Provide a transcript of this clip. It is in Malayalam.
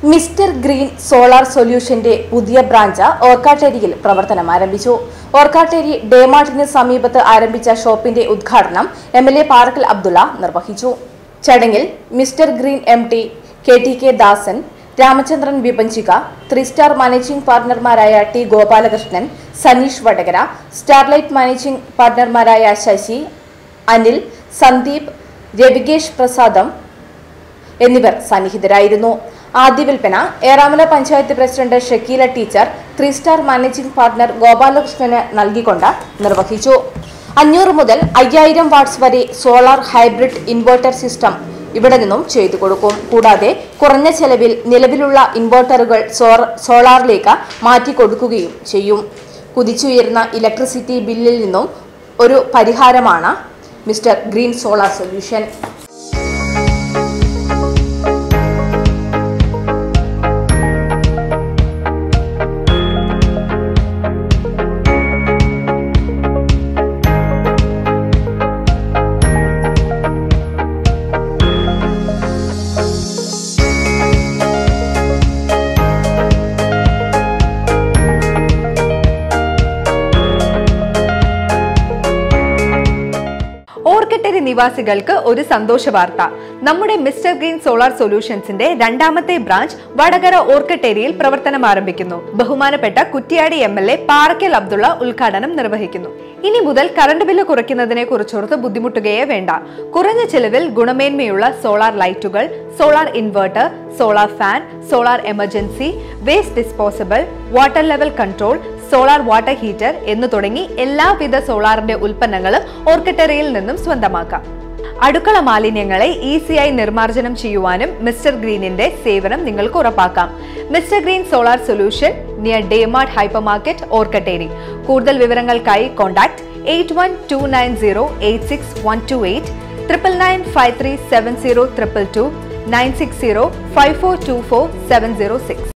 മിസ്റ്റർ ഗ്രീൻ സോളാർ സൊല്യൂഷന്റെ പുതിയ ബ്രാഞ്ച് ഓർക്കാട്ടേരിയിൽ പ്രവർത്തനം ആരംഭിച്ചു ഓർക്കാട്ടേരി ഡേമാർട്ടിന് സമീപത്ത് ആരംഭിച്ച ഷോപ്പിന്റെ ഉദ്ഘാടനം M L A Parakkal Abdulla നിർവഹിച്ചു ചടങ്ങിൽ mister green M T K T K Dasan Ramachandran Vipanchika three star managing പാർട്ണർമാരായ T Gopalakrishnan Saneesh Vadakara starlight managing പാർട്ണർമാരായ ശശി അനിൽ സന്ദീപ് രവികേഷ് പ്രസാദം എന്നിവർ സന്നിഹിതരായിരുന്നു ആദ്യ വിൽപ്പന Eramala panchayat president Shakeela teacher three star managing partner ഗോപാലകൃഷ്ണന് നൽകിക്കൊണ്ട് നിർവഹിച്ചു അഞ്ഞൂറ് മുതൽ അയ്യായിരം വാട്ട്സ് വരെ സോളാർ ഹൈബ്രിഡ് ഇൻവെർട്ടർ സിസ്റ്റം ഇവിടെ നിന്നും ചെയ്തു കൊടുക്കും കൂടാതെ കുറഞ്ഞ ചെലവിൽ നിലവിലുള്ള ഇൻവെർട്ടറുകൾ സോർ- സോളാറിലേക്ക് മാറ്റി കൊടുക്കുകയും ചെയ്യും കുതിച്ചുയരുന്ന ഇലക്ട്രിസിറ്റി ബില്ലിൽ നിന്നും ഒരു പരിഹാരമാണ് mister green solar solution Orkkatteri നിവാസികൾക്ക് ഒരു സന്തോഷ വാർത്ത നമ്മുടെ മിസ്റ്റർ ഗ്രീൻ സോളാർ സൊല്യൂഷൻസിന്റെ രണ്ടാമത്തെ ബ്രാഞ്ച് വടകര ഓർക്കിട്ടേരിയിൽ പ്രവർത്തനം ആരംഭിക്കുന്നു ബഹുമാനപ്പെട്ട Kuttiadi M L A Parakkal Abdulla ഉദ്ഘാടനം നിർവഹിക്കുന്നു ഇനി മുതൽ കറണ്ട് ബില്ല് കുറയ്ക്കുന്നതിനെ കുറിച്ചോർത്ത് ബുദ്ധിമുട്ടുകയേ വേണ്ട കുറഞ്ഞ ചെലവിൽ ഗുണമേന്മയുള്ള സോളാർ ലൈറ്റുകൾ solar inverter solar fan solar emergency waste disposable water level control solar water heater എന്നു തുടങ്ങി എല്ലാവിധ സോളാറിന്റെ ഉൽപ്പന്നങ്ങളും ഓർക്കിട്ടറിയിൽ നിന്നും സ്വന്തമാക്കാം അടുക്കള മാലിന്യങ്ങളെ ഈസിയായി നിർമ്മാർജ്ജനം ചെയ്യുവാനും മിസ്റ്റർ ഗ്രീനിന്റെ സേവനം നിങ്ങൾക്ക് ഉറപ്പാക്കാം mister green solar solution near DMart hypermarket Orkkatteri കൂടുതൽ വിവരങ്ങൾക്കായി contact eight one two nine zero eight six one two eight triple nine five three seven zero triple two nine six zero five four two four seven zero six